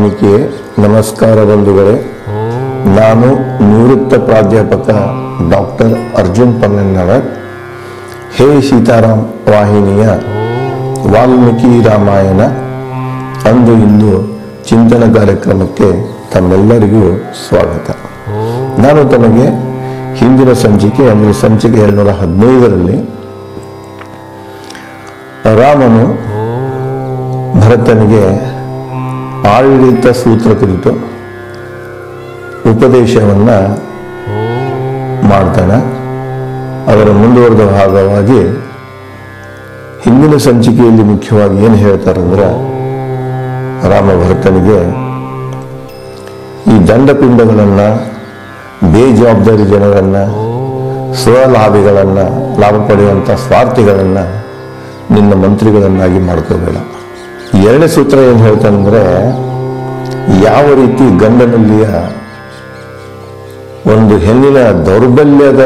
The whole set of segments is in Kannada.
ವಾಲ್ಮೀಕಿ ನಮಸ್ಕಾರ ಬಂಧುಗಳೇ ನಾನು ನಿವೃತ್ತ ಪ್ರಾಧ್ಯಾಪಕ ಡಾಕ್ಟರ್ ಅರ್ಜುನ್ ಪನ್ನಣ್ಣವರ್ ಹೇ ಸೀತಾರಾಮ್ ವಾಹಿನಿಯ ವಾಲ್ಮೀಕಿ ರಾಮಾಯಣ ಅಂದು ಇಂದು ಚಿಂತನ ಕಾರ್ಯಕ್ರಮಕ್ಕೆ ತಮ್ಮೆಲ್ಲರಿಗೂ ಸ್ವಾಗತ ನಾನು ತಮಗೆ ಹಿಂದಿನ ಸಂಚಿಕೆ ಅಂದರೆ ಸಂಚಿಕೆ ಎರಡುನೂರ ಹದಿನೈದರಲ್ಲಿ ರಾಮನು ಭರತನಿಗೆ ಆಡಳಿತ ಸೂತ್ರ ಕುರಿತು ಉಪದೇಶವನ್ನ ಮಾಡ್ತಾನೆ ಅದರ ಮುಂದುವರೆದ ಭಾಗವಾಗಿ ಹಿಂದಿನ ಸಂಚಿಕೆಯಲ್ಲಿ ಮುಖ್ಯವಾಗಿ ಏನು ಹೇಳ್ತಾರಂದ್ರೆ ರಾಮ ಭರತನಿಗೆ ಈ ದಂಡಪಿಂಡಗಳನ್ನು ಬೇಜವಾಬ್ದಾರಿ ಜನರನ್ನು ಸ್ವಲಾಭಿಗಳನ್ನು ಲಾಭ ಪಡೆಯುವಂಥ ಸ್ವಾರ್ಥಿಗಳನ್ನು ನಿನ್ನ ಮಂತ್ರಿಗಳನ್ನಾಗಿ ಮಾಡ್ಕೋಬೇಡ ಎರಡನೇ ಸೂತ್ರ ಏನು ಹೇಳ್ತಾನಂದ್ರೆ ಯಾವ ರೀತಿ ಗಂಡನಲ್ಲಿಯ ಒಂದು ಹೆಣ್ಣಿನ ದೌರ್ಬಲ್ಯದ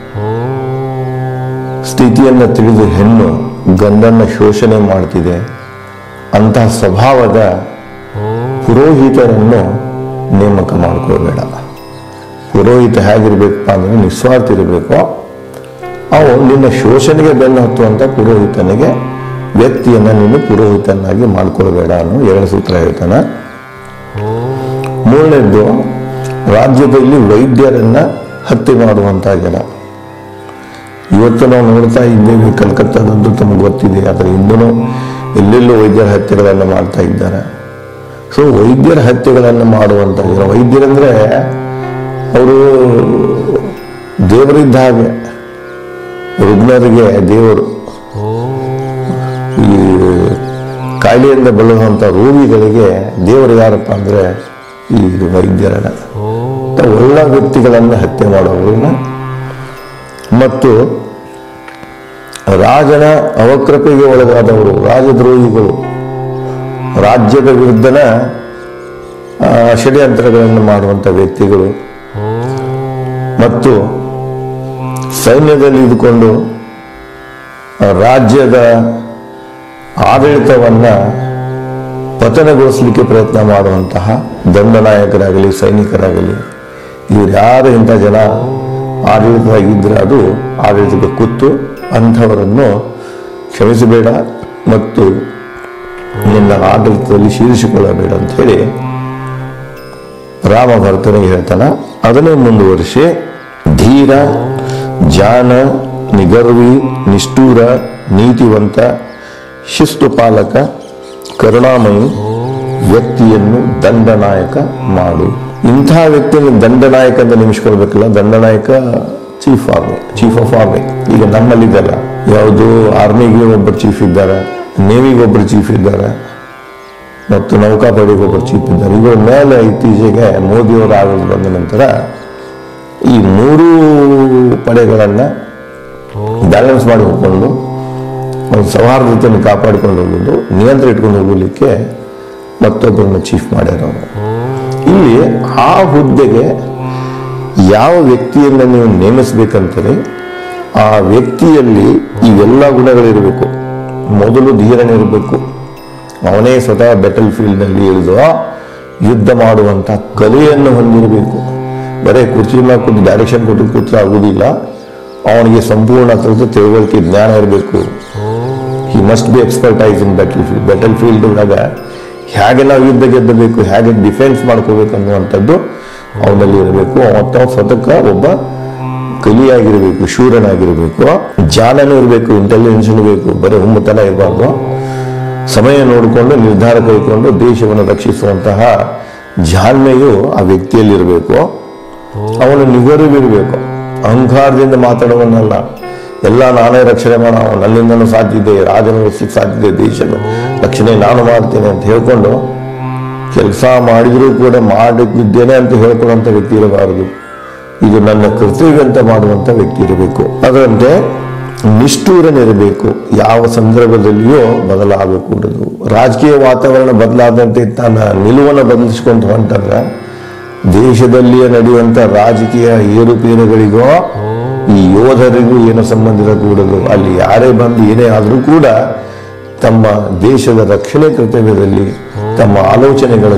ಸ್ಥಿತಿಯನ್ನು ತಿಳಿದು ಹೆಣ್ಣು ಗಂಡನ ಶೋಷಣೆ ಮಾಡ್ತಿದೆ ಅಂತಹ ಸ್ವಭಾವದ ಪುರೋಹಿತರನ್ನು ನೇಮಕ ಮಾಡ್ಕೋಬೇಡ ಪುರೋಹಿತ ಹೇಗಿರ್ಬೇಕಪ್ಪ ಅಂದ್ರೆ ನಿಸ್ವಾರ್ಥ ಇರಬೇಕು ಅವು ನಿನ್ನ ಶೋಷಣೆಗೆ ಬೆನ್ನು ಹತ್ತುವಂಥ ಪುರೋಹಿತನಿಗೆ ವ್ಯಕ್ತಿಯನ್ನ ನೀನು ಪುರೋಹಿತನಾಗಿ ಮಾಡ್ಕೊಳ್ಬೇಡ ಅನ್ನೋ ಎರಡು ಸೂತ್ರ ಹೇಳ್ತಾನೆ ಮೂರನೇದ್ದು ರಾಜ್ಯದಲ್ಲಿ ವೈದ್ಯರನ್ನ ಹತ್ಯೆ ಮಾಡುವಂಥ ಜನ ಇವತ್ತು ನಾವು ನೋಡ್ತಾ ಇದ್ದೇವೆ ಕಲ್ಕತ್ತಾದಂತೂ ತಮಗೆ ಗೊತ್ತಿದೆ ಆದರೆ ಇನ್ನೂ ಎಲ್ಲೆಲ್ಲೋ ವೈದ್ಯರ ಹತ್ಯೆಗಳನ್ನು ಮಾಡ್ತಾ ಇದ್ದಾರೆ ಸೊ ವೈದ್ಯರ ಹತ್ಯೆಗಳನ್ನು ಮಾಡುವಂಥ ಜನ ವೈದ್ಯರಂದ್ರೆ ಅವರು ದೇವರಿದ್ದ ಹಾಗೆ ರುಗ್ಣರಿಗೆ ದೇವರು ಈ ಕಾಯಿಲೆಯಿಂದ ಬಳಲುವಂಥ ರೋಗಿಗಳಿಗೆ ದೇವರು ಯಾರಪ್ಪ ಅಂದರೆ ಈ ವೈದ್ಯರನ್ನ ಒಳ್ಳೆ ವ್ಯಕ್ತಿಗಳನ್ನು ಹತ್ಯೆ ಮಾಡೋರನ್ನ ಮತ್ತು ರಾಜನ ಅವಕೃಪೆಗೆ ಒಳಗಾದವರು ರಾಜದ್ರೋಹಿಗಳು ರಾಜ್ಯದ ವಿರುದ್ಧನ ಆ, ಷಡ್ಯಂತ್ರಗಳನ್ನು ಮಾಡುವಂಥ ವ್ಯಕ್ತಿಗಳು ಮತ್ತು ಸೈನ್ಯದಲ್ಲಿ ಇದ್ದುಕೊಂಡು ಆ, ರಾಜ್ಯದ ಆಡಳಿತವನ್ನ ಪತನಗೊಳಿಸಲಿಕ್ಕೆ ಪ್ರಯತ್ನ ಮಾಡುವಂತಹ ದಂಡನಾಯಕರಾಗಲಿ ಸೈನಿಕರಾಗಲಿ ಇವ್ರು ಯಾರು ಇಂಥ ಜನ ಆಡಳಿತವಾಗಿದ್ದರೆ ಅದು ಆಡಳಿತಕ್ಕೆ ಕೂತು ಅಂಥವರನ್ನು ಕ್ಷಮಿಸಬೇಡ ಮತ್ತು ನಿನ್ನ ಆಡಳಿತದಲ್ಲಿ ಶೀರಿಸಿಕೊಳ್ಳಬೇಡ ಅಂತ ಹೇಳಿ ರಾಮ ಭರತನಿಗೆ ಹೇಳ್ತಾನ ಅದನ್ನೇ ಮುಂದುವರಿಸಿ ಧೀರ ಜಾನ ನಿಗರ್ವಿ ನಿಷ್ಠೂರ ನೀತಿವಂತ ಶಿಸ್ತು ಪಾಲಕ ಕರುಣಾಮಯಿ ವ್ಯಕ್ತಿಯನ್ನು ದಂಡನಾಯಕ ಮಾಡು ಇಂತಹ ವ್ಯಕ್ತಿಯನ್ನು ದಂಡನಾಯಕ ಅಂತ ನೇಮಿಸ್ಕೊಳ್ಬೇಕಲ್ಲ ದಂಡನಾಯಕ chief army chief of army ಈಗ ನಮ್ಮಲ್ಲಿದ್ದಲ್ಲ ಯಾವುದು ಆರ್ಮಿಗೆ ಒಬ್ಬರು ಚೀಫ್ ಇದ್ದಾರೆ ನೇವಿಗೆ ಒಬ್ಬರು ಚೀಫ್ ಇದ್ದಾರೆ ಮತ್ತು ನೌಕಾಪಡೆಗೆ ಒಬ್ಬರು ಚೀಫ್ ಇದ್ದಾರೆ ಇವುಗಳ ಮೇಲೆ ಇತ್ತೀಚೆಗೆ ಮೋದಿಯವರ ಆಡಳಿತ ಬಂದ ನಂತರ ಈ ಮೂರೂ ಪಡೆಗಳನ್ನು ಬ್ಯಾಲೆನ್ಸ್ ಮಾಡಿ ಹೋಗ್ಕೊಂಡು ಒಂದು ಸೌಹಾರ್ದತೆಯನ್ನು ಕಾಪಾಡಿಕೊಂಡು ಹೋಗೋದು ನಿಯಂತ್ರಣ ಇಟ್ಕೊಂಡು ಹೋಗಲಿಕ್ಕೆ ಮತ್ತೊಬ್ಬರನ್ನ ಚೀಫ್ ಮಾಡ್ಯಾರ ಅವರು ಇಲ್ಲಿ ಆ ಹುದ್ದೆಗೆ ಯಾವ ವ್ಯಕ್ತಿಯನ್ನು ನೀವು ನೇಮಿಸಬೇಕಂತಾರೆ ಆ ವ್ಯಕ್ತಿಯಲ್ಲಿ ಇವೆಲ್ಲ ಗುಣಗಳಿರಬೇಕು ಮೊದಲು ಧೀರನಿರಬೇಕು ಅವನೇ ಸ್ವತಃ ಬೆಟಲ್ ಫೀಲ್ಡ್ನಲ್ಲಿ ಇಳಿದು ಯುದ್ಧ ಮಾಡುವಂಥ ಕಲೆಯನ್ನು ಹೊಂದಿರಬೇಕು ಬರೀ ಕುರ್ಚಿ ಮೇಲೆ ಕೂತು ಡೈರೆಕ್ಷನ್ ಕೊಟ್ಟು ಕೂತ್ರೆ ಆಗುವುದಿಲ್ಲ ಅವನಿಗೆ ಸಂಪೂರ್ಣ ಥರದ ತಿಳುವಳಿಕೆ ಜ್ಞಾನ ಇರಬೇಕು he must be expertise in battle field battle field ಒಳಗ ಹೇಗೆ ನಾವು ಯುದ್ಧ ಗೆದ್ದಬೇಕು ಹೇಗೆ ಡಿಫೆನ್ಸ್ ಮಾಡ್ಕೋಬೇಕು ಅನ್ನುವಂಥದ್ದು ಅವನಲ್ಲಿ ಇರಬೇಕು ಮತ್ತು ಸ್ವತಃ ಒಬ್ಬ ಕಲಿಯಾಗಿರಬೇಕು ಶೂರನಾಗಿರಬೇಕು ಜಾನನೂ ಇರಬೇಕು ಇಂಟೆಲಿಜೆನ್ಸ್ ಇರಬೇಕು ಬರೀ ಹುಮ್ಮತನ ಇರಬಾರ್ದು ಸಮಯ ನೋಡಿಕೊಂಡು ನಿರ್ಧಾರ ಕೈಕೊಂಡು ದೇಶವನ್ನು ರಕ್ಷಿಸುವಂತಹ ಜಾಣ್ಮೆಯು ಆ ವ್ಯಕ್ತಿಯಲ್ಲಿರಬೇಕು ಅವನು ನಿಗರಿವಿರಬೇಕು ಅಹಂಕಾರದಿಂದ ಮಾತಾಡುವನಲ್ಲ ಎಲ್ಲ ನಾನೇ ರಕ್ಷಣೆ ಮಾಡೋ ನನ್ನಿಂದನೂ ಸಾಧ್ಯ ಇದೆ ರಾಜನ ಉಳಿಸ್ಲಿಕ್ಕೆ ಸಾಧ್ಯ ಇದೆ ದೇಶದ ರಕ್ಷಣೆ ನಾನು ಮಾಡ್ತೇನೆ ಅಂತ ಹೇಳ್ಕೊಂಡು ಕೆಲಸ ಮಾಡಿದರೂ ಕೂಡ ಮಾಡಿದ್ದೇನೆ ಅಂತ ಹೇಳ್ಕೊಳ್ಳುವಂಥ ವ್ಯಕ್ತಿ ಇರಬಾರದು ಇದು ನನ್ನ ಕರ್ತವ್ಯ ಅಂತ ಮಾಡುವಂಥ ವ್ಯಕ್ತಿ ಇರಬೇಕು ಅದರಂತೆ ನಿಷ್ಠೂರನಿರಬೇಕು ಯಾವ ಸಂದರ್ಭದಲ್ಲಿಯೂ ಬದಲಾಗಕೂಡದು ರಾಜಕೀಯ ವಾತಾವರಣ ಬದಲಾದಂತೆ ತನ್ನ ನಿಲುವನ್ನು ಬದಲಿಸ್ಕೊಂಡು ಹೊಂಟಂದ್ರೆ ದೇಶದಲ್ಲಿಯೇ ನಡೆಯುವಂಥ ರಾಜಕೀಯ ಏರುಪೇರುಗಳಿಗೋ ಈ ಯೋಧರಿಗೂ ಏನು ಸಂಬಂಧ ಇರಕೂಡದು ಅಲ್ಲಿ ಯಾರೇ ಬಂದು ಏನೇ ಆದರೂ ಕೂಡ ತಮ್ಮ ದೇಶದ ರಕ್ಷಣೆ ಕರ್ತವ್ಯದಲ್ಲಿ ತಮ್ಮ ಆಲೋಚನೆಗಳಲ್ಲಿ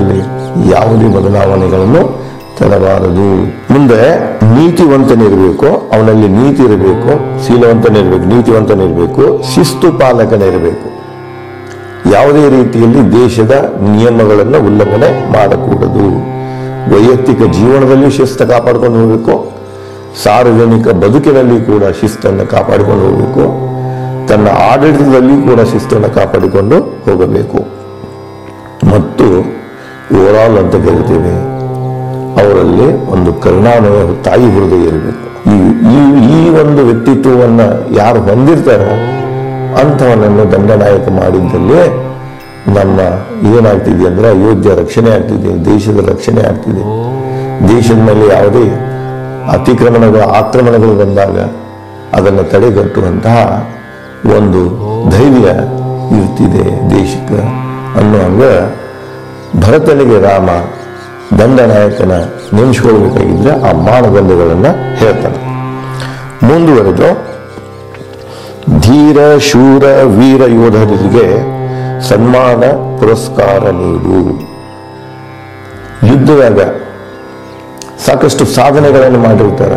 ಯಾವುದೇ ಬದಲಾವಣೆಗಳನ್ನು ತರಬಾರದು ಮುಂದೆ ನೀತಿವಂತನಿರಬೇಕು ಅವನಲ್ಲಿ ನೀತಿ ಇರಬೇಕು ಶೀಲವಂತನಿರಬೇಕು ನೀತಿವಂತನಿರಬೇಕು ಶಿಸ್ತು ಪಾಲಕನಿರಬೇಕು ಯಾವುದೇ ರೀತಿಯಲ್ಲಿ ದೇಶದ ನಿಯಮಗಳನ್ನು ಉಲ್ಲಂಘನೆ ಮಾಡಕೂಡದು ವೈಯಕ್ತಿಕ ಜೀವನದಲ್ಲಿ ಶಿಸ್ತು ಕಾಪಾಡ್ಕೊಂಡು ಹೋಗಬೇಕು ಸಾರ್ವಜನಿಕ ಬದುಕಿನಲ್ಲಿ ಕೂಡ ಶಿಸ್ತನ್ನು ಕಾಪಾಡಿಕೊಂಡು ಹೋಗಬೇಕು ತನ್ನ ಆಡಳಿತದಲ್ಲಿ ಕೂಡ ಶಿಸ್ತನ್ನು ಕಾಪಾಡಿಕೊಂಡು ಹೋಗಬೇಕು ಮತ್ತು ಓವರಾಲ್ ಅಂತ ಕರಿತೇವೆ ಅವರಲ್ಲಿ ಒಂದು ಕರುಣಾಮಯ ತಾಯಿ ಹೃದಯ ಇರಬೇಕು ಈ ಈ- ಈ ಒಂದು ವ್ಯಕ್ತಿತ್ವವನ್ನು ಯಾರು ಹೊಂದಿರ್ತಾರೋ ಅಂಥವನನ್ನು ದಂಡನಾಯಕ ಮಾಡಿದ್ದಲ್ಲಿ ನಮ್ಮ ಏನಾಗ್ತಿದೆ ಅಂದ್ರೆ ಅಯೋಧ್ಯ ರಕ್ಷಣೆ ಆಗ್ತಿದೆ ದೇಶದ ರಕ್ಷಣೆ ಆಗ್ತಿದೆ ದೇಶದ ಮೇಲೆ ಯಾವುದೇ ಅತಿಕ್ರಮಣಗಳು ಆಕ್ರಮಣಗಳು ಬಂದಾಗ ಅದನ್ನು ತಡೆಗಟ್ಟುವಂತಹ ಒಂದು ಧೈರ್ಯ ಇರ್ತಿದೆ ದೇಶಕ್ಕೆ ಅನ್ನೋ ಹಂಗ ಭರತನಿಗೆ ರಾಮ ದಂಡನಾಯಕನ ನೇಮಿಸ್ಕೊಳ್ಬೇಕಾಗಿದ್ರೆ ಆ ಮಾನದಂಡಗಳನ್ನು ಹೇಳ್ತಾನೆ ಮುಂದುವರೆದು ಧೀರ ಶೂರ ವೀರ ಯೋಧರಿಗೆ ಸನ್ಮಾನ ಪುರಸ್ಕಾರ ನೀಡು ಯುದ್ಧದಾಗ ಸಾಕಷ್ಟು ಸಾಧನೆಗಳನ್ನು ಮಾಡಿರ್ತಾರೆ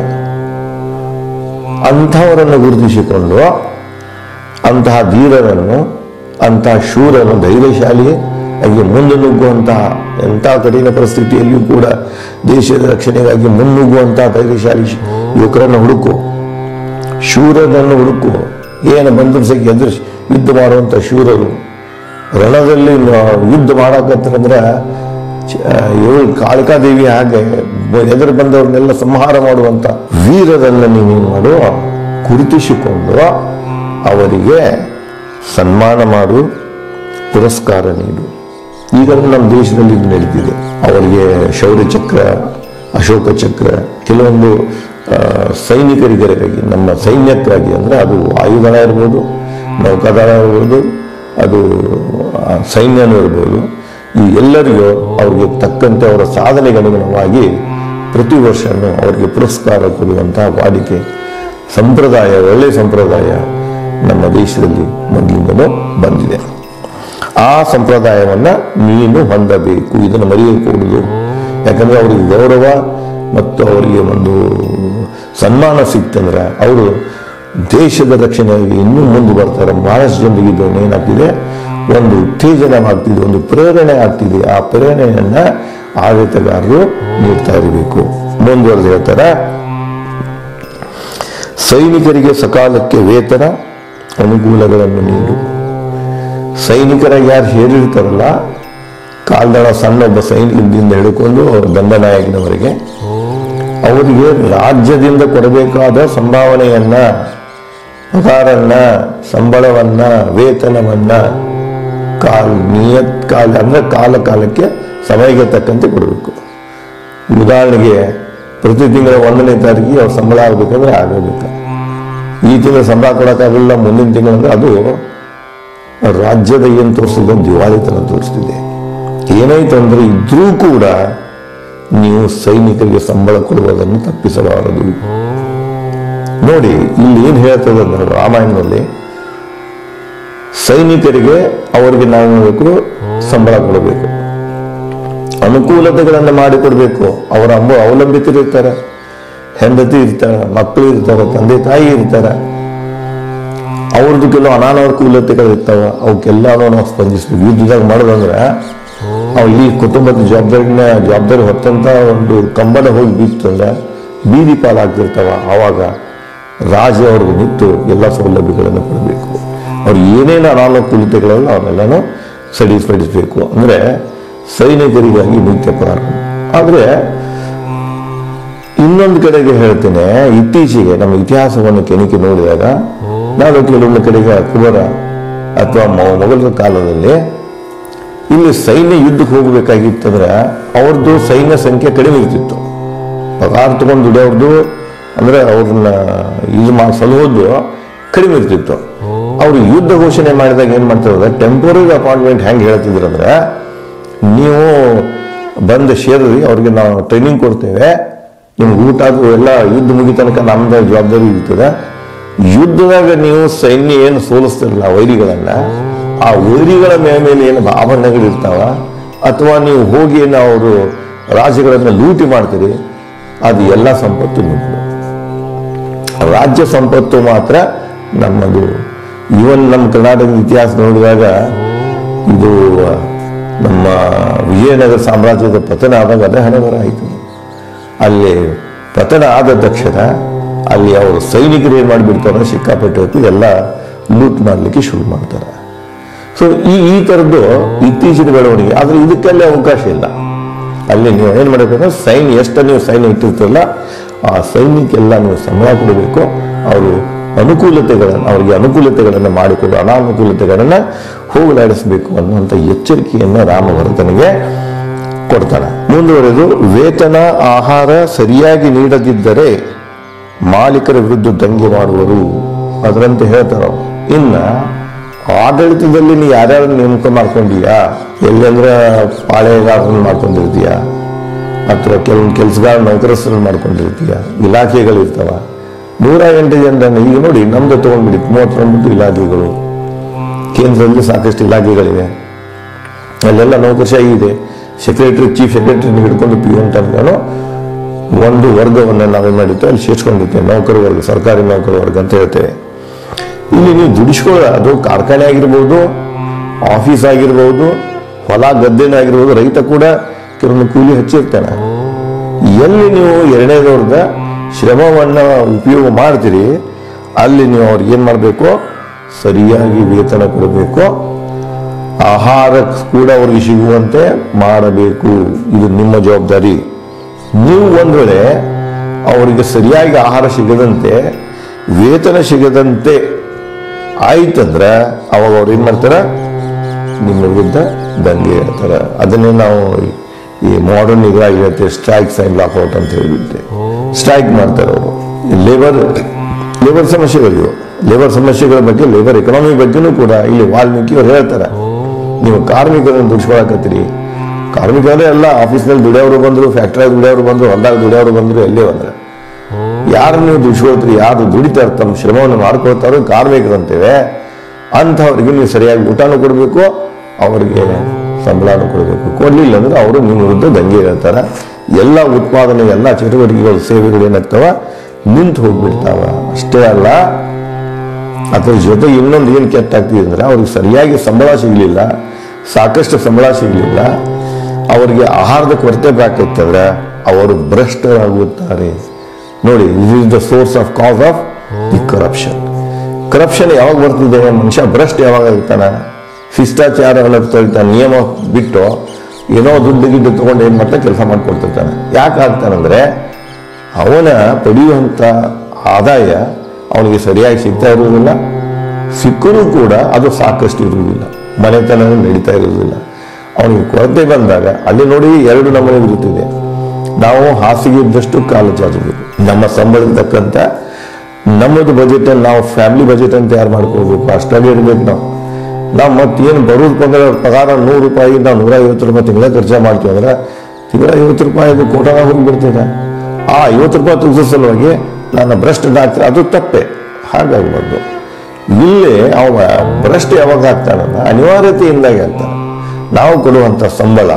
ಅಂಥವರನ್ನು ಗುರುತಿಸಿಕೊಂಡು ಅಂತಹ ಧೀರರನ್ನು ಅಂತಹ ಶೂರನು ಧೈರ್ಯಶಾಲಿ ಹಾಗೆ ಮುಂದೆ ನುಗ್ಗುವಂತಹ ಎಂಥ ಕಠಿಣ ಪರಿಸ್ಥಿತಿಯಲ್ಲಿಯೂ ಕೂಡ ದೇಶದ ರಕ್ಷಣೆಗಾಗಿ ಮುನ್ನುಗ್ಗುವಂತಹ ಧೈರ್ಯಶಾಲಿ ಯುವಕರನ್ನು ಹುಡುಕು ಶೂರನನ್ನು ಹುಡುಕು ಏನು ಬಂದರೂ ಸಹ ಎದುರಿಸಿ ಯುದ್ಧ ಮಾಡುವಂಥ ಶೂರರು ರಣದಲ್ಲಿ ನ- ಯುದ್ಧ ಮಾಡಕತ್ತಂದ್ರೆ ಇವಳು ಕಾಳಿಕಾದೇವಿ ಹಾಗೆ ಬ- ಎದುರು ಬಂದವ್ರನ್ನೆಲ್ಲ ಸಂಹಾರ ಮಾಡುವಂತ ವೀರರನ್ನು ನೀವೇನು ಮಾಡು ಗುರುತಿಸಿಕೊಂಡು ಅವರಿಗೆ ಸನ್ಮಾನ ಮಾಡು ಪುರಸ್ಕಾರ ನೀಡು ಈಗ ನಮ್ಮ ದೇಶದಲ್ಲಿ ಇದು ನಡೀತಿದೆ ಅವರಿಗೆ ಶೌರ್ಯ ಚಕ್ರ ಅಶೋಕ ಚಕ್ರ ಕೆಲವೊಂದು ಆ, ಸೈನಿಕರಿಗಾಗಿ ನಮ್ಮ ಸೈನ್ಯಕ್ಕಾಗಿ ಅಂದರೆ ಅದು ವಾಯುದಳ ಇರ್ಬೋದು ನೌಕಾದಳ ಇರ್ಬೋದು ಅದು ಆ, ಸೈನ್ಯನೂ ಇರ್ಬೋದು ಈ ಎಲ್ಲರಿಗೂ ಅವ್ರಿಗೆ ತಕ್ಕಂತೆ ಅವರ ಸಾಧನೆಗೆ ಅನುಗುಣವಾಗಿ ಪ್ರತಿ ವರ್ಷನೂ ಅವರಿಗೆ ಪುರಸ್ಕಾರ ಕೊಡುವಂತಹ ವಾಡಿಕೆ ಸಂಪ್ರದಾಯ ಒಳ್ಳೆಯ ಸಂಪ್ರದಾಯ ನಮ್ಮ ದೇಶದಲ್ಲಿ ಮೊದಲಿಂದಲೂ ಬಂದಿದೆ ಆ ಸಂಪ್ರದಾಯವನ್ನ ನೀನು ಹೊಂದಬೇಕು ಇದನ್ನು ಮರೆಯಕೂಡದು ಯಾಕಂದ್ರೆ ಅವರಿಗೆ ಗೌರವ ಮತ್ತು ಅವರಿಗೆ ಒಂದು ಸನ್ಮಾನ ಸಿಕ್ತಂದ್ರೆ ಅವರು ದೇಶದ ರಕ್ಷಣೆಯಾಗಿ ಇನ್ನೂ ಮುಂದೆ ಬರ್ತಾರೆ ಬಹಳಷ್ಟು ಜನರಿಗೆ ಇದು ಏನಾಗ್ತಿದೆ ಒಂದು ಉತ್ತೇಜನವಾಗ್ತಿದೆ ಒಂದು ಪ್ರೇರಣೆ ಆಗ್ತಿದೆ ಆ ಪ್ರೇರಣೆಯನ್ನ ಆಡಳಿತಗಾರರು ನೀಡ್ತಾ ಇರಬೇಕು ಮುಂದುವರೆದು ಹೇಳ್ತಾರೆ ಸೈನಿಕರಿಗೆ ಸಕಾಲಕ್ಕೆ ವೇತನ ಅನುಕೂಲಗಳನ್ನು ನೀಡು ಸೈನಿಕರಾಗಿ ಯಾರು ಸೇರಿರ್ತಾರಲ್ಲ ಕಾಲ್ದಳ ಸಣ್ಣ ಒಬ್ಬ ಸೈನಿಕದಿಂದ ಹಿಡ್ಕೊಂಡು ದಂಡನಾಯಕನವರೆಗೆ ಅವರಿಗೆ ರಾಜ್ಯದಿಂದ ಕೊಡಬೇಕಾದ ಸಂಭಾವನೆಯನ್ನ ಪಗಾರನ್ನ ಸಂಬಳವನ್ನ ವೇತನವನ್ನ ಕಾಲ್ ನಿಯತ್ ಕಾಲ ಅಂದ್ರೆ ಕಾಲ ಕಾಲಕ್ಕೆ ಸಮಯಕ್ಕೆ ತಕ್ಕಂತೆ ಕೊಡಬೇಕು ಉದಾಹರಣೆಗೆ ಪ್ರತಿ ತಿಂಗಳ ಒಂದನೇ ತಾರೀಕಿಗೆ ಅವ್ರ ಸಂಬಳ ಆಗ್ಬೇಕಂದ್ರೆ ಆಗಬೇಕು ಈ ತಿಂಗಳ ಸಂಬಳ ಕೊಡೋಕ್ಕಾಗಲಿಲ್ಲ ಮುಂದಿನ ತಿಂಗಳಂದ್ರೆ ಅದು ರಾಜ್ಯದ ಏನು ತೋರಿಸಿದೆ ದಿವಾಳಿತನ ತೋರಿಸ್ತಿದೆ ಏನಾಯ್ತು ಅಂದ್ರೆ ಇದ್ರೂ ಕೂಡ ನೀವು ಸೈನಿಕರಿಗೆ ಸಂಬಳ ಕೊಡುವುದನ್ನು ತಪ್ಪಿಸಬಾರದು ನೋಡಿ ಇಲ್ಲಿ ಏನು ಹೇಳ್ತದೆ ಅಂದ್ರೆ ರಾಮಾಯಣದಲ್ಲಿ ಸೈನಿಕರಿಗೆ ಅವರಿಗೆ ನಾವು ಮಾಡಬೇಕು ಸಂಬಳ ಕೊಡಬೇಕು ಅನುಕೂಲತೆಗಳನ್ನು ಮಾಡಿಕೊಡ್ಬೇಕು ಅವರ ಅಂಬ ಅವಲಂಬಿತರಿರ್ತಾರೆ ಹೆಂಡತಿ ಇರ್ತಾರೆ ಮಕ್ಕಳು ಇರ್ತಾರೆ ತಂದೆ ತಾಯಿ ಇರ್ತಾರೆ ಅವ್ರದ್ದು ಕೆಲವು ಅನಾನುಕೂಲತೆಗಳು ಇರ್ತಾವ ಅವಕ್ಕೆಲ್ಲನೂ ನಾವು ಸ್ಪಂದಿಸ್ಬೇಕು ಯುದ್ಧದಾಗ ಮಾಡೋದಂದ್ರೆ ಅವ್ ಈ ಕುಟುಂಬದ ಜವಾಬ್ದಾರಿನ ಜವಾಬ್ದಾರಿ ಹೊತ್ತಂತ ಒಂದು ಕಂಬನ ಹೋಗಿ ಬಿತ್ತಂದ್ರೆ ಬೀದಿ ಪಾಲಾಗ್ತಿರ್ತಾವ ಆವಾಗ ರಾಜ ಅವ್ರಿಗೆ ನಿಂತು ಎಲ್ಲ ಸೌಲಭ್ಯಗಳನ್ನು ಕೊಡಬೇಕು ಅವ್ರು ಏನೇನು ಅನಾನುಕೂಲತೆಗಳಲ್ಲ ಅವನ್ನೆಲ್ಲನೂ ಸಡಿಪಡಿಸಬೇಕು ಅಂದ್ರೆ ಸೈನಿಕರಿಗಾಗಿ ನಿತ್ಯ ಪ್ರಾರಂಭ ಆದರೆ ಇನ್ನೊಂದು ಕಡೆಗೆ ಹೇಳ್ತೇನೆ ಇತ್ತೀಚೆಗೆ ನಮ್ಮ ಇತಿಹಾಸವನ್ನು ಕೆಣಕಿ ನೋಡಿದಾಗ ನಾನು ಕೆಲವೊಂದು ಕಡೆಗೆ ಅಕ್ಬರ ಅಥವಾ ಮೊ- ಮೊಘಲರ ಕಾಲದಲ್ಲಿ ಇಲ್ಲಿ ಸೈನ್ಯ ಯುದ್ಧಕ್ಕೆ ಹೋಗಬೇಕಾಗಿತ್ತಂದ್ರೆ ಅವ್ರದ್ದು ಸೈನ್ಯ ಸಂಖ್ಯೆ ಕಡಿಮೆ ಇರ್ತಿತ್ತು ಪಗಾರ ತಗೊಂಡು ದುಡಿಯೋರ್ದು ಅಂದ್ರೆ ಅವ್ರನ್ನ ಇದು ಮಾಡಿ ಸಲಹೋದು ಕಡಿಮೆ ಇರ್ತಿತ್ತು ಅವ್ರು ಯುದ್ಧ ಘೋಷಣೆ ಮಾಡಿದಾಗ ಏನ್ ಮಾಡ್ತಾರೆ ಟೆಂಪರರಿ ಅಪಾಯಿಂಟ್ಮೆಂಟ್ ಹೆಂಗೆ ಹೇಳ್ತಿದ್ರಂದ್ರೆ ನೀವು ಬಂದು ಸೇರಿ ಅವ್ರಿಗೆ ನಾವು ಟ್ರೈನಿಂಗ್ ಕೊಡ್ತೇವೆ ನಿಮ್ಗೆ ಊಟ ಅದು ಎಲ್ಲ ಯುದ್ಧ ಮುಗಿ ತನಕ ನಮ್ದು ಜವಾಬ್ದಾರಿ ಇರ್ತದೆ ಯುದ್ಧದಾಗ ನೀವು ಸೈನ್ಯ ಏನು ಸೋಲಿಸ್ತಿರಲ್ಲ ವೈರಿಗಳನ್ನ ಆ ವೈರಿಗಳ ಮೇಲೆ ಮೇಲೆ ಏನು ಆಭರಣಗಳು ಇರ್ತಾವ ಅಥವಾ ನೀವು ಹೋಗಿ ಅವರು ರಾಜ್ಯಗಳನ್ನು ಲೂಟಿ ಮಾಡ್ತೀರಿ ಅದು ಎಲ್ಲ ಸಂಪತ್ತು ನಿಮ್ಮದು ರಾಜ್ಯ ಸಂಪತ್ತು ಮಾತ್ರ ನಮ್ಮದು ಇವನ್ ನಮ್ಮ ಕರ್ನಾಟಕದ ಇತಿಹಾಸ ನೋಡಿದಾಗ ಇದು ನಮ್ಮ ವಿಜಯನಗರ ಸಾಮ್ರಾಜ್ಯದ ಪತನ ಆದಾಗ ಅದೇ ಹಣಬರ ಆಯಿತು ಅಲ್ಲಿ ಪತನ ಆದ ತಕ್ಷಣ ಅಲ್ಲಿ ಅವರು ಸೈನಿಕರು ಏನು ಮಾಡಿಬಿಡ್ತಾರೆ ಸಿಕ್ಕಾಪಟ್ಟೆ ಹೊತ್ತು ಎಲ್ಲ ಲೂಟ್ ಮಾಡಲಿಕ್ಕೆ ಶುರು ಮಾಡ್ತಾರೆ ಸೊ ಈ ಈ ಥರದ್ದು ಇತ್ತೀಚಿನ ಬೆಳವಣಿಗೆ ಆದರೆ ಇದಕ್ಕೆಲ್ಲ ಅವಕಾಶ ಇಲ್ಲ ಅಲ್ಲಿ ನೀವು ಏನು ಮಾಡಬೇಕು ಸೈನ್ಯ ಎಷ್ಟು ನೀವು ಸೈನ್ಯ ಇಟ್ಟಿರ್ತೀರಲ್ಲ ಆ ಸೈನ್ಯಕ್ಕೆಲ್ಲ ನೀವು ಸಂಬಳ ಕೊಡಬೇಕು ಅವರು ಅನುಕೂಲತೆಗಳನ್ನು ಅವರಿಗೆ ಅನುಕೂಲತೆಗಳನ್ನು ಮಾಡಿಕೊಡು ಅನಾನುಕೂಲತೆಗಳನ್ನು ಹೋಗಲಾಡಿಸಬೇಕು ಅನ್ನುವಂಥ ಎಚ್ಚರಿಕೆಯನ್ನು ರಾಮಭರತನಿಗೆ ಕೊಡ್ತಾನೆ ಮುಂದುವರೆದು ವೇತನ ಆಹಾರ ಸರಿಯಾಗಿ ನೀಡದಿದ್ದರೆ ಮಾಲೀಕರ ವಿರುದ್ಧ ದಂಗೆ ಮಾಡುವರು ಅದರಂತೆ ಹೇಳ್ತಾರ ಇನ್ನ ಆಡಳಿತದಲ್ಲಿ ನೀ ಯಾರ್ಯಾರು ನೇಮಕ ಮಾಡ್ಕೊಂಡೀಯಾ ಎಲ್ಲಂದ್ರೆ ಪಾಳೆಗಾರರನ್ನ ಮಾಡ್ಕೊಂಡಿರ್ತೀಯ ಅಥವಾ ಕೆಲವೊಂದು ಕೆಲಸಗಾರ ನೌಕರಸ್ಥರನ್ನ ಮಾಡ್ಕೊಂಡಿರ್ತೀಯ ಇಲಾಖೆಗಳಿರ್ತಾವ ನೂರ ಎಂಟು ಜನರನ್ನು ಈಗ ನೋಡಿ ನಮ್ದು ತಗೊಂಡ್ಬಿಡಿ ಮೂವತ್ತೊಂಬತ್ತು ಇಲಾಖೆಗಳು ಕೇಂದ್ರದಲ್ಲಿ ಸಾಕಷ್ಟು ಇಲಾಖೆಗಳಿವೆ ಅಲ್ಲೆಲ್ಲ ನೌಕರಶಾಹಿ ಇದೆ ಸೆಕ್ರೆಟರಿ ಚೀಫ್ ಸೆಕ್ರೆಟರಿ ಹಿಡ್ಕೊಂಡು ಪಿ ಎನ್ ತನಕನು ಒಂದು ವರ್ಗವನ್ನು ನಾವೇನು ಮಾಡಿರ್ತೇವೆ ಅಲ್ಲಿ ಸೇರ್ಸ್ಕೊಂಡಿರ್ತೇವೆ ನೌಕರ ವರ್ಗ ಸರ್ಕಾರಿ ನೌಕರ ವರ್ಗ ಅಂತ ಹೇಳ್ತೇವೆ ಇಲ್ಲಿ ನೀವು ದುಡಿಸ್ಕೊಳ್ಳೋ ಅದು ಕಾರ್ಖಾನೆ ಆಗಿರ್ಬೋದು ಆಫೀಸ್ ಆಗಿರ್ಬೋದು ಹೊಲ ಗದ್ದೆನೇ ಆಗಿರ್ಬೋದು ರೈತ ಕೂಡ ಕೆಲವೊಂದು ಕೂಲಿ ಹಚ್ಚಿರ್ತಾನೆ ಎಲ್ಲಿ ನೀವು ಎರಡನೇದವ್ರದ ಶ್ರಮವನ್ನು ಉಪಯೋಗ ಮಾಡ್ತೀರಿ ಅಲ್ಲಿ ನೀವು ಅವ್ರಿಗೆ ಏನು ಮಾಡಬೇಕು ಸರಿಯಾಗಿ ವೇತನ ಕೊಡಬೇಕು ಆಹಾರ ಕೂಡ ಅವ್ರಿಗೆ ಸಿಗುವಂತೆ ಮಾಡಬೇಕು ಇದು ನಿಮ್ಮ ಜವಾಬ್ದಾರಿ ನೀವು ಒಂದು ವೇಳೆ ಅವರಿಗೆ ಸರಿಯಾಗಿ ಆಹಾರ ಸಿಗದಂತೆ ವೇತನ ಸಿಗದಂತೆ ಆಯ್ತಂದ್ರೆ ಅವಾಗ ಅವ್ರು ಏನು ಮಾಡ್ತಾರೆ ನಿಮ್ಮ ವಿರುದ್ಧ ದಂಗೆ ಹೇಳ್ತಾರೆ ಅದನ್ನೇ ನಾವು ಈ ಮಾಡರ್ನ್ ಈಗ ಹೇಳ್ತೇವೆ ಸ್ಟ್ರೈಕ್ ಸೈನ್ ಲಾಕ್ಔಟ್ ಅಂತ ಹೇಳಿಬಿಟ್ಟೆ ಸ್ಟ್ರೈಕ್ ಮಾಡ್ತಾರೆ ಅವರು ಲೇಬರ್ ಲೇಬರ್ ಸಮಸ್ಯೆಗಳಿವು ಲೇಬರ್ ಸಮಸ್ಯೆಗಳ ಬಗ್ಗೆ ಲೇಬರ್ ಎಕನಾಮಿ ಬಗ್ಗೆನೂ ಕೂಡ ಇಲ್ಲಿ ವಾಲ್ಮೀಕಿ ಅವ್ರು ಹೇಳ್ತಾರೆ ನೀವು ಕಾರ್ಮಿಕರನ್ನು ದುಡಿಸ್ಕೊಳಕತ್ತೀರಿ ಕಾರ್ಮಿಕರೇ ಎಲ್ಲ ಆಫೀಸ್ನಲ್ಲಿ ದುಡಿಯೋರು ಬಂದರು ಫ್ಯಾಕ್ಟ್ರಿಯಾಗ ದುಡಿಯೋರು ಬಂದರು ಹೊಲ್ದಾಗ ದುಡಿಯೋರು ಬಂದರು ಎಲ್ಲೇ ಬಂದ್ರೆ ಯಾರು ನೀವು ದುಡಿಸ್ಕೊಳ್ತೀರಿ ಯಾರು ದುಡಿತಾರೆ ತಮ್ಮ ಶ್ರಮವನ್ನು ಮಾಡ್ಕೊಳ್ತಾರೋ ಕಾರ್ಮಿಕರು ಅಂತೇವೆ ಅಂಥವ್ರಿಗೆ ನೀವು ಸರಿಯಾಗಿ ಊಟನೂ ಕೊಡಬೇಕು ಅವರಿಗೆ ಸಂಬಳನೂ ಕೊಡಬೇಕು ಕೊಡಲಿಲ್ಲ ಅಂದ್ರೆ ಅವರು ನಿಮ್ಮ ವಿರುದ್ಧ ದಂಗೆ ಹೇಳ್ತಾರೆ ಎಲ್ಲ ಉತ್ಪಾದನೆ ಎಲ್ಲ ಚಟುವಟಿಕೆಗಳು ಸೇವೆಗಳು ಏನಾಗ್ತಾವ ನಿಂತು ಹೋಗ್ಬಿಡ್ತಾವ ಅಷ್ಟೇ ಅಲ್ಲ ಅದ್ರ ಜೊತೆ ಇನ್ನೊಂದು ಏನು ಕೆಟ್ಟಾಗ್ತಿದೆ ಅಂದ್ರೆ ಅವ್ರಿಗೆ ಸರಿಯಾಗಿ ಸಂಬಳ ಸಿಗಲಿಲ್ಲ ಸಾಕಷ್ಟು ಸಂಬಳ ಸಿಗಲಿಲ್ಲ ಅವರಿಗೆ ಆಹಾರದ ಕೊರತೆ ಬೇಕಾಗ್ತಂದ್ರೆ ಅವರು ಭ್ರಷ್ಟರಾಗುತ್ತಾರೆ ನೋಡಿ is is the source of cause of the corruption corruption ಯಾವಾಗ ಬರ್ತಿದೆ ಮನುಷ್ಯ ಭ್ರಷ್ಟ ಯಾವಾಗ ಆಗ್ತಾನ ಶಿಷ್ಟಾಚಾರ ತೊಳಿತಾನೆ ನಿಯಮ ಬಿಟ್ಟು ಏನೋ ದುಡ್ಡು ಗಿಡ್ಡು ತಗೊಂಡು ಏನು ಮಾಡ್ತಾ ಕೆಲಸ ಮಾಡ್ಕೊಡ್ತಿರ್ತಾನೆ ಯಾಕೆ ಆಗ್ತಾನಂದ್ರೆ ಅವನ ಪಡೆಯುವಂಥ ಆದಾಯ ಅವನಿಗೆ ಸರಿಯಾಗಿ ಸಿಗ್ತಾ ಇರುವುದಿಲ್ಲ ಸಿಕ್ಕರೂ ಕೂಡ ಅದು ಸಾಕಷ್ಟು ಇರುವುದಿಲ್ಲ ಮನೆತನ ನಡೀತಾ ಇರುವುದಿಲ್ಲ ಅವನಿಗೆ ಕೊರತೆ ಬಂದಾಗ ಅಲ್ಲಿ ನೋಡಿ ಎರಡು ನಮೂನೆ ಇರುತ್ತಿದೆ ನಾವು ಹಾಸಿಗೆ ಇದ್ದಷ್ಟು ಕಾಲು ಚಾಚಬೇಕು ನಮ್ಮ ಸಂಬಳದ ತಕ್ಕಂತ ನಮ್ಮದು ಬಜೆಟ್ ನಾವು ಫ್ಯಾಮಿಲಿ ಬಜೆಟ್ ಅಂತ ತಯಾರು ಮಾಡ್ಕೋಬೇಕು ಅಷ್ಟಾಗಿ ಇರ್ಬೇಕು ನಾವು ನಾವು ಮತ್ತೇನು ಬರೋದು ಪಗಾರ ಪಗಾರ ನೂರು ರೂಪಾಯಿ ನಾವು ನೂರ ಐವತ್ತು ರೂಪಾಯಿ ತಿಂಗಳ ಖರ್ಚು ಮಾಡ್ತೀವಿ ಅಂದ್ರೆ ತಿಂಗಳ ಐವತ್ತು ರೂಪಾಯಿ ಅದು ಕೋಟಾಗ ಹೋಗಿಬಿಡ್ತದೆ ಆ ಐವತ್ತು ರೂಪಾಯಿ ತುಳಿಸೋ ಸಲುವಾಗಿ ನಾನು ಭ್ರಷ್ಟ ಡಾಕ್ಟರ್ ಅದು ತಪ್ಪೆ ಹಾಗಾಗ್ಬಾರ್ದು ಇಲ್ಲೇ ಅವ ಭ್ರಷ್ಟ ಯಾವಾಗ ಆಗ್ತಾನಂದ್ರೆ ಅನಿವಾರ್ಯತೆಯಿಂದಾಗಿ ಆಗ್ತಾನೆ ನಾವು ಕೊಡುವಂಥ ಸಂಬಳ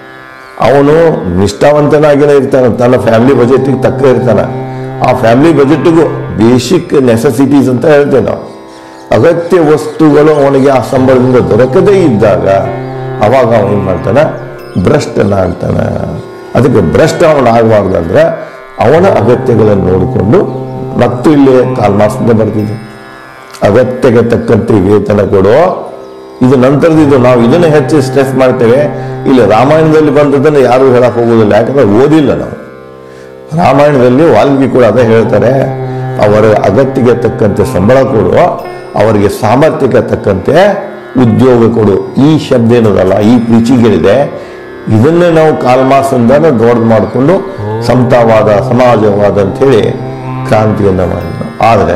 ಅವನು ನಿಷ್ಠಾವಂತನಾಗಿನೇ ಇರ್ತಾನೆ ತನ್ನ ಫ್ಯಾಮಿಲಿ ಬಜೆಟಿಗೆ ತಕ್ಕ ಇರ್ತಾನೆ ಆ ಫ್ಯಾಮಿಲಿ ಬಜೆಟ್ಗೂ ಬೇಸಿಕ್ ನೆಸೆಸಿಟೀಸ್ ಅಂತ ಹೇಳ್ತೇವೆ ನಾವು ಅಗತ್ಯ ವಸ್ತುಗಳು ಅವನಿಗೆ ಆ ಸಂಬಳದಿಂದ ದೊರಕದೇ ಇದ್ದಾಗ ಅವಾಗ ಅವನು ಏನು ಮಾಡ್ತಾನೆ ಭ್ರಷ್ಟನಾಗ್ತಾನೆ ಅದಕ್ಕೆ ಭ್ರಷ್ಟ ಅವನು ಆಗಬಾರ್ದು ಅಂದ್ರೆ ಅವನ ಅಗತ್ಯಗಳನ್ನು ನೋಡಿಕೊಂಡು ಮತ್ತು ಇಲ್ಲಿ ಕಾಲ್ಮಾಸದಿಂದ ಬರ್ತಿದೆ ಅಗತ್ಯಕ್ಕೆ ತಕ್ಕಂತೆ ವೇತನ ಕೊಡೋ ಇದು ನಂತರದ ಇದು ನಾವು ಇದನ್ನು ಹೆಚ್ಚು ಸ್ಟ್ರೆಸ್ ಮಾಡ್ತೇವೆ ಇಲ್ಲಿ ರಾಮಾಯಣದಲ್ಲಿ ಬಂದದ್ದನ್ನು ಯಾರು ಹೇಳಕ್ ಹೋಗೋದಿಲ್ಲ ಯಾಕಂದ್ರೆ ಓದಿಲ್ಲ ನಾವು ರಾಮಾಯಣದಲ್ಲಿ ವಾಲ್ಮೀಕಿ ಕೂಡ ಅದೇ ಹೇಳ್ತಾರೆ ಅವರ ಅಗತ್ಯಕ್ಕೆ ತಕ್ಕಂತೆ ಸಂಬಳ ಕೊಡು ಅವರಿಗೆ ಸಾಮರ್ಥ್ಯಕ್ಕೆ ತಕ್ಕಂತೆ ಉದ್ಯೋಗ ಕೊಡು ಈ ಶಬ್ದ ಏನದಲ್ಲ ಈ ಪ್ರೀಚಿಗಳಿದೆ ಇದನ್ನೇ ನಾವು ಕಾಲ್ಮಾಸದಿಂದ ದೊಡ್ಡದು ಮಾಡಿಕೊಂಡು ಸಮತಾವಾದ ಸಮಾಜವಾದ ಅಂತೇಳಿ ಕ್ರಾಂತಿಯನ್ನ ಮಾಡಿದ್ರು ಆದರೆ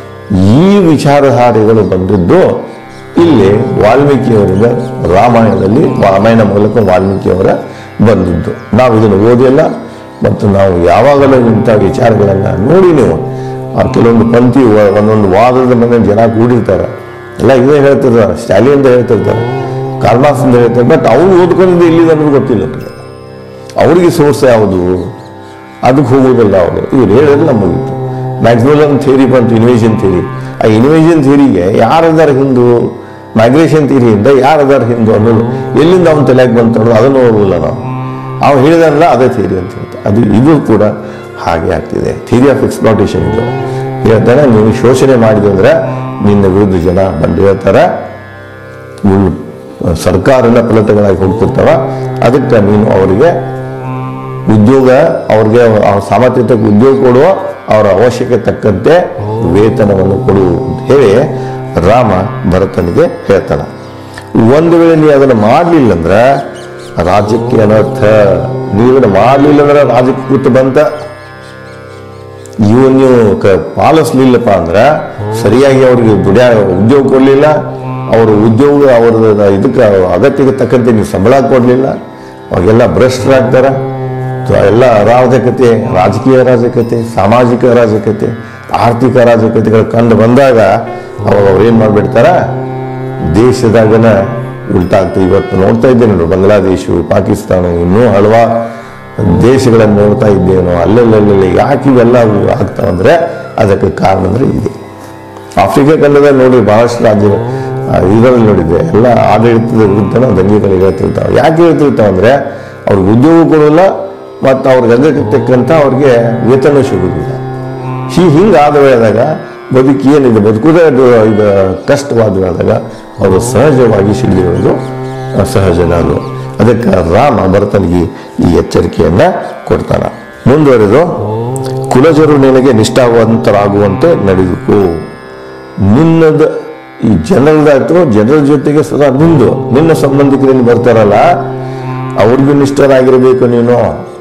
ಈ ವಿಚಾರಧಾರೆಗಳು ಬಂದಿದ್ದು ಇಲ್ಲಿ ವಾಲ್ಮೀಕಿಯವರಿಂದ ರಾಮಾಯಣದಲ್ಲಿ ರಾಮಾಯಣ ಮೂಲಕ ವಾಲ್ಮೀಕಿಯವರ ಬಂದಿದ್ದು ನಾವು ಇದನ್ನು ಓದಿಲ್ಲ ಮತ್ತು ನಾವು ಯಾವಾಗಲೂ ಇಂಥ ವಿಚಾರಗಳನ್ನು ನೋಡಿ ನೀವು ಆ ಕೆಲವೊಂದು ಪಂಕ್ತಿ ವ- ಒಂದೊಂದು ವಾದದ ಮೇಲೆ ಜನ ಕೂಡಿರ್ತಾರೆ ಎಲ್ಲ ಇದೇ ಹೇಳ್ತಿರ್ತಾರೆ ಸ್ಟಾಲಿಯಿಂದ ಹೇಳ್ತಿರ್ತಾರೆ ಕಾರ್ಮಾಸ್ ಅಂತ ಹೇಳ್ತಾರೆ ಬಟ್ ಅವ್ರು ಓದ್ಕೊಂಡಿದ್ದು ಎಲ್ಲಿದೆ ಅನ್ನೋದು ಗೊತ್ತಿಲ್ಲ ನನಗೆ ಅವರಿಗೆ ಸೋರ್ಸ್ ಯಾವುದು ಅದಕ್ಕೆ ಹೋಗೋದಿಲ್ಲ ಅವರು ಇವ್ರು ಹೇಳೋದಿಲ್ಲ ಮುಗೀತು ಮ್ಯಾಕ್ಸಿಮಮ್ ಥಿಯರಿ ಬಂತು ಇನ್ವೇಷನ್ ಥಿಯರಿ ಆ ಇನ್ವೇಷನ್ ಥಿಯರಿಗೆ ಯಾರದಾರ ಹಿಂದು ಮೈಗ್ರೇಷನ್ ಥಿಯರಿಯಿಂದ ಯಾರದಾರ ಹಿಂದು ಅನ್ನೋದು ಎಲ್ಲಿಂದ ಅವನ ತಲೆಗೆ ಬಂತು ಅನ್ನೋದು ಅದನ್ನು ನೋಡೋದಿಲ್ಲ ನಾವು ಅವ್ನು ಹೇಳಿದಾರಲ್ಲ ಅದೇ ಥಿಯರಿ ಅಂತ ಹೇಳ್ತಾರೆ ಅದು ಇದು ಕೂಡ ಹಾಗೆ ಆಗ್ತಿದೆ ಥಿಯರಿ ಆಫ್ ಎಕ್ಸ್ಪ್ಲಾಟೇಷನ್ ಇದು ಹೇಳ್ತಾನೆ ನೀವು ಶೋಷಣೆ ಮಾಡಿದೆ ಅಂದ್ರೆ ನಿನ್ನ ವಿರುದ್ಧ ಜನ ಬಂದು ಹೇಳ್ತಾರೆ ಇವು ಸರ್ಕಾರನ ಫಲಿತಗಳಾಗಿ ಹೋಗ್ತಿರ್ತಾವ ಅದಕ್ಕೆ ನೀನು ಅವರಿಗೆ ಉದ್ಯೋಗ ಅವ್ರಿಗೆ ಆ ಸಾಮರ್ಥ್ಯಕ್ಕೆ ಉದ್ಯೋಗ ಕೊಡುವ ಅವರ ಅವಶ್ಯಕತೆ ತಕ್ಕಂತೆ ವೇತನವನ್ನು ಕೊಡು ಅಂತ ಹೇಳಿ ರಾಮ ಭರತನಿಗೆ ಹೇಳ್ತಾನೆ ಒಂದು ವೇಳೆ ನೀವು ಅದನ್ನು ಮಾಡಲಿಲ್ಲ ಅಂದ್ರೆ ರಾಜ್ಯಕ್ಕೆ ಅನರ್ಥ ನೀವು ಇದನ್ನು ಮಾಡಲಿಲ್ಲ ಅಂದ್ರೆ ರಾಜ್ಯಕ್ಕೆ ಕೂತು ಬಂತ ಇವು ನೀವು ಕ ಪಾಲಿಸ್ಲಿಲ್ಲಪ್ಪ ಅಂದ್ರೆ ಸರಿಯಾಗಿ ಅವ್ರಿಗೆ ದುಡ್ಯಾ ಉದ್ಯೋಗ ಕೊಡಲಿಲ್ಲ ಅವ್ರ ಉದ್ಯೋಗ ಅವ್ರ ಇದಕ್ಕೆ ಅಗತ್ಯಕ್ಕೆ ತಕ್ಕಂತೆ ನೀವು ಸಂಬಳ ಕೊಡಲಿಲ್ಲ ಅವಾಗೆಲ್ಲ ಭ್ರಷ್ಟರಾಗ್ತಾರ ಎಲ್ಲ ಅರಾಜಕತೆ ರಾಜಕೀಯ ಅರಾಜಕತೆ ಸಾಮಾಜಿಕ ಅರಾಜಕತೆ ಆರ್ಥಿಕ ಅರಾಜಕತೆಗಳು ಕಂಡು ಬಂದಾಗ ಅವಾಗ ಅವ್ರು ಏನು ಮಾಡಿಬಿಡ್ತಾರ ದೇಶದಾಗನ ಉಲ್ಟಾ ಆಗ್ತದೆ ಇವತ್ತು ನೋಡ್ತಾ ಇದ್ದೇನೆ ನೋಡಿ ಬಾಂಗ್ಲಾದೇಶ ಪಾಕಿಸ್ತಾನ ಇನ್ನೂ ಹಲವಾ ದೇಶಗಳನ್ನು ನೋಡ್ತಾ ಇದ್ದೇನೋ ಅಲ್ಲಲ್ಲಲ್ಲಿ ಯಾಕೆ ಇವೆಲ್ಲ ಆಗ್ತಾವಂದ್ರೆ ಅದಕ್ಕೆ ಕಾರಣ ಅಂದ್ರೆ ಇದೆ ಆಫ್ರಿಕಾ ಖಂಡದಲ್ಲಿ ನೋಡಿ ಬಹಳಷ್ಟು ರಾಜ್ಯ ಆ, ಇದರಲ್ಲಿ ನೋಡಿದ್ದೆ ಎಲ್ಲ ಆಡಳಿತದ ವಿರುದ್ಧನ ದಂಗೆಗಳು ಹೇಳ್ತಿರ್ತಾವೆ ಯಾಕೆ ಹೇಳ್ತಿರ್ತಾವೆ ಅಂದ್ರೆ ಅವ್ರಿಗೆ ಉದ್ಯೋಗ ಕೊಡೋಲ್ಲ ಮತ್ತು ಅವ್ರಿಗೆ ಅದಕ್ಕೆ ತಕ್ಕಂತ ಅವ್ರಿಗೆ ವೇತನ ಸಿಗುದಿಲ್ಲ ಹೀ ಹಿಂಗಾದ ವೇಳೆದಾಗ ಬದುಕು ಏನಿದೆ ಬದುಕುದೇ ಅದು ಇದು ಕಷ್ಟವಾದ ವೇಳೆದಾಗ ಅವರು ಸಹಜವಾಗಿ ಸಿಡಿಯುವುದು ಸಹಜನ ಅದು ಅದಕ್ಕೆ ರಾಮ ಭರತನಿಗೆ ಈ ಎಚ್ಚರಿಕೆಯನ್ನ ಕೊಡ್ತಾನ ಮುಂದುವರೆದು ಕುಲಜರು ನಿನಗೆ ನಿಷ್ಠಾವಂತರಾಗುವಂತೆ ನಡೆದುಕೋ ನಿನ್ನದ ಈ ಜನರದಾಯ್ತು ಜನರ ಜೊತೆಗೆ ಸದಾ ನಿಂದು ನಿನ್ನ ಸಂಬಂಧಿಕರೇನು ಬರ್ತಾರಲ್ಲ ಅವ್ರಿಗೂ ನಿಷ್ಠರಾಗಿರಬೇಕು ನೀನು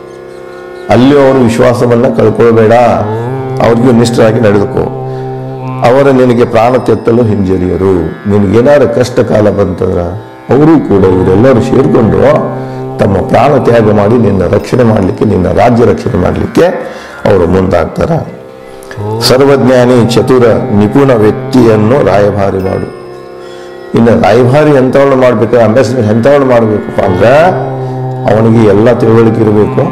ಅಲ್ಲಿ ಅವರು ವಿಶ್ವಾಸವನ್ನ ಕಳ್ಕೊಳ್ಬೇಡ ಅವ್ರಿಗೂ ನಿಷ್ಠರಾಗಿ ನಡೆದುಕೋ ಅವರ ನಿನಗೆ ಪ್ರಾಣ ತೆತ್ತಲು ಹಿಂಜರಿಯರು ನಿನಗೇನಾದ್ರು ಕಷ್ಟ ಕಾಲ ಬಂತಂದ್ರ ಅವರು ಕೂಡ ಇವರೆಲ್ಲರೂ ಸೇರಿಕೊಂಡು ತಮ್ಮ ಪ್ರಾಣ ತ್ಯಾಗ ಮಾಡಿ ನಿನ್ನ ರಕ್ಷಣೆ ಮಾಡಲಿಕ್ಕೆ ನಿನ್ನ ರಾಜ್ಯ ರಕ್ಷಣೆ ಮಾಡಲಿಕ್ಕೆ ಅವರು ಮುಂದಾಗ್ತಾರ ಸರ್ವಜ್ಞಾನಿ ಚತುರ ನಿಪುಣ ವ್ಯಕ್ತಿಯನ್ನು ರಾಯಭಾರಿ ಮಾಡು ಇನ್ನು ರಾಯಭಾರಿ ಎಂಥವಳು ಮಾಡಬೇಕು ಅಂಬಾಸಿಡರ್ ಎಂಥವಳು ಮಾಡಬೇಕಪ್ಪ ಅಂದ್ರೆ ಅವನಿಗೆ ಎಲ್ಲ ತಿಳುವಳಿಕೆ ಇರಬೇಕು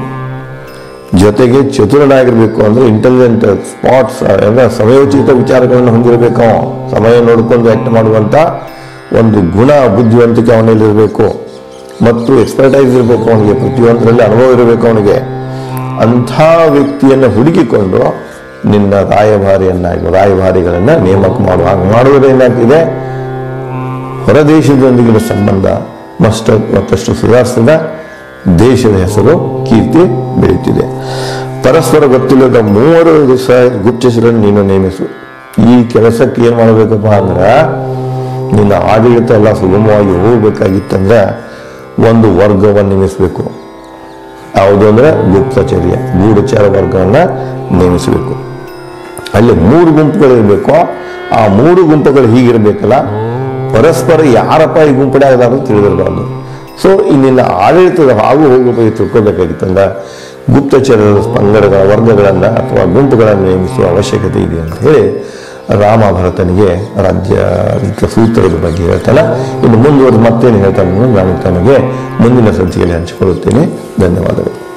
ಜೊತೆಗೆ ಚತುರನಾಗಿರ್ಬೇಕು ಅಂದ್ರೆ ಇಂಟೆಲಿಜೆಂಟ್ ಸ್ಪಾಟ್ಸ್ ಎಲ್ಲ ಸಮಯೋಚಿತ ವಿಚಾರಗಳನ್ನು ಹೊಂದಿರಬೇಕು ಅವ ಸಮಯ ನೋಡಿಕೊಂಡು ಆಕ್ಟ್ ಮಾಡುವಂತ ಒಂದು ಗುಣ ಬುದ್ಧಿವಂತಿಕೆ ಅವನಲ್ಲಿರಬೇಕು ಮತ್ತು ಎಕ್ಸ್ಪರ್ಟೈಸ್ ಇರಬೇಕು ಅವನಿಗೆ ಪ್ರತಿಯೊಂದರಲ್ಲಿ ಅನುಭವ ಇರಬೇಕು ಅವನಿಗೆ ಅಂಥ ವ್ಯಕ್ತಿಯನ್ನು ಹುಡುಕಿಕೊಂಡು ನಿನ್ನ ರಾಯಭಾರಿಯನ್ನಾಗಿ ರಾಯಭಾರಿಗಳನ್ನ ನೇಮಕ ಮಾಡುವ ಹಾಗೆ ಮಾಡುವುದೇನಾಗ್ತಿದೆ ಹೊರದೇಶದೊಂದಿಗಿನ ಸಂಬಂಧ ಮಸ್ತ ಮತ್ತಷ್ಟು ಸುಧಾರಿಸಿದ ದೇಶದ ಹೆಸರು ಕೀರ್ತಿ ಬೆಳೀತಿದೆ ಪರಸ್ಪರ ಗೊತ್ತಿಲ್ಲದ ಮೂವರು ದಿವಸ ಗುಪ್ತಚರನ್ನು ನೀನು ನೇಮಿಸು ಈ ಕೆಲಸಕ್ಕೆ ಏನ್ ಮಾಡಬೇಕಪ್ಪ ಅಂದ್ರ ನಿನ್ನ ಆಡಳಿತ ಎಲ್ಲ ಸುಗಮವಾಗಿ ಹೋಗ್ಬೇಕಾಗಿತ್ತಂದ್ರೆ ಒಂದು ವರ್ಗವನ್ನು ನೇಮಿಸಬೇಕು ಯಾವುದು ಅಂದ್ರೆ ಗುಪ್ತಚರ್ಯ ಗೂಢಚಾರ ವರ್ಗವನ್ನ ನೇಮಿಸಬೇಕು ಅಲ್ಲಿ ಮೂರು ಗುಂಪುಗಳು ಇರಬೇಕು ಆ ಮೂರು ಗುಂಪುಗಳು ಹೀಗಿರ್ಬೇಕಲ್ಲ ಪರಸ್ಪರ ಯಾರಪ್ಪ ಈ ಗುಂಪಡೆ ಆಗದಾರು ತಿಳಿದಿರಬಾರ್ದು ಸೊ ನಿನ್ನ ಆಡಳಿತದ ಆಗು ಹೋಗು ಬಗ್ಗೆ ತಿಳ್ಕೊಬೇಕಾಗಿತ್ತಂದ ಗುಪ್ತಚರದ ಪಂಗಡಗಳ ವರ್ಗಗಳನ್ನ ಅಥವಾ ಗುಂಪುಗಳನ್ನು ನೇಮಿಸುವ ಅವಶ್ಯಕತೆ ಇದೆ ಅಂತ ಹೇಳಿ ರಾಮ ಭರತನಿಗೆ ರಾಜ್ಯ ಸೂತ್ರದ ಬಗ್ಗೆ ಹೇಳ್ತಾನೆ ಇನ್ನು ಮುಂದುವರೆದು ಮತ್ತೇನು ಹೇಳ್ತಾನೆ ಅನ್ನೋದು ನಾನು ತನಗೆ ಮುಂದಿನ ಸಂಚಿಕೆಯಲ್ಲಿ ಹಂಚಿಕೊಳ್ಳುತ್ತೇನೆ ಧನ್ಯವಾದಗಳು